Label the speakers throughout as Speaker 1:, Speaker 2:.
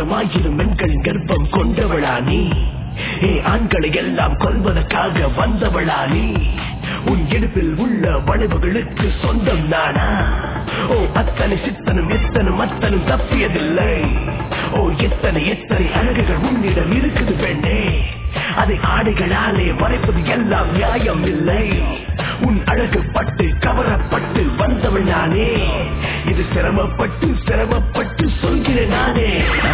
Speaker 1: ஆயிரம் ஆயிரம் பெண்களின் கர்ப்பம் கொண்டவளா நீ ஏ ஆண்களை எல்லாம் கொல்வதற்காக வந்தவளா நீ உன் இடுப்பில் உள்ள வளைவுகளுக்கு சொந்தம் நானா ஓ அத்தனை சித்தனும் எத்தனும் அத்தனும் தப்பியதில்லை ஓ எத்தனை எத்தனை அழகுகள் உன்னிடம் இருக்குது பெண்ணே அதை ஆடைகளாலே மறைப்பது எல்லாம் நியாயம் இல்லை உன் அழகு பட்டு கவரப்பட்டு வந்தவள் நானே இது சிரமப்பட்டு சிரமப்பட்டு சொல்கிறேன் நானே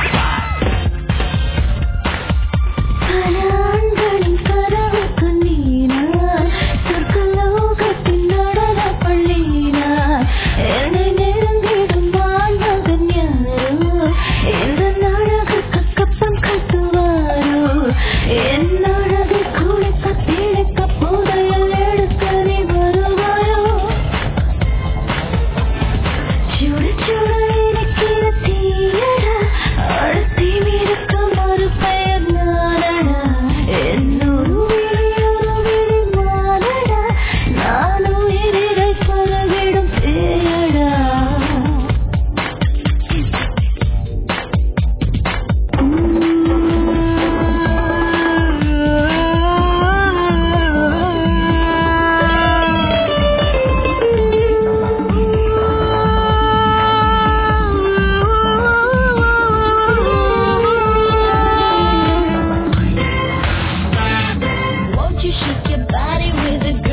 Speaker 2: பல ஆண்களின் கனவுக்கு நீனாய் சொர்க்கலோகத்தின் நடன பள்ளினாய் என்னை நெருங்கிடும் வாழ்வதன் யாரோ எந்த அழகுக்கு கப்பம் கட்டுவாரோ என் அழகை குளிக்க திளைக்க போதையில் எடுக்க நீ வருவாயோ சுட சுட இருக்கிற தீயடா அடுத்தி மிதக்கும் ஒரு பெயர் நானடா என்னொரு விழியொரு விழி மானடா நானும் உயிரை பரவிடும் தேயடா Won't you shake your body with a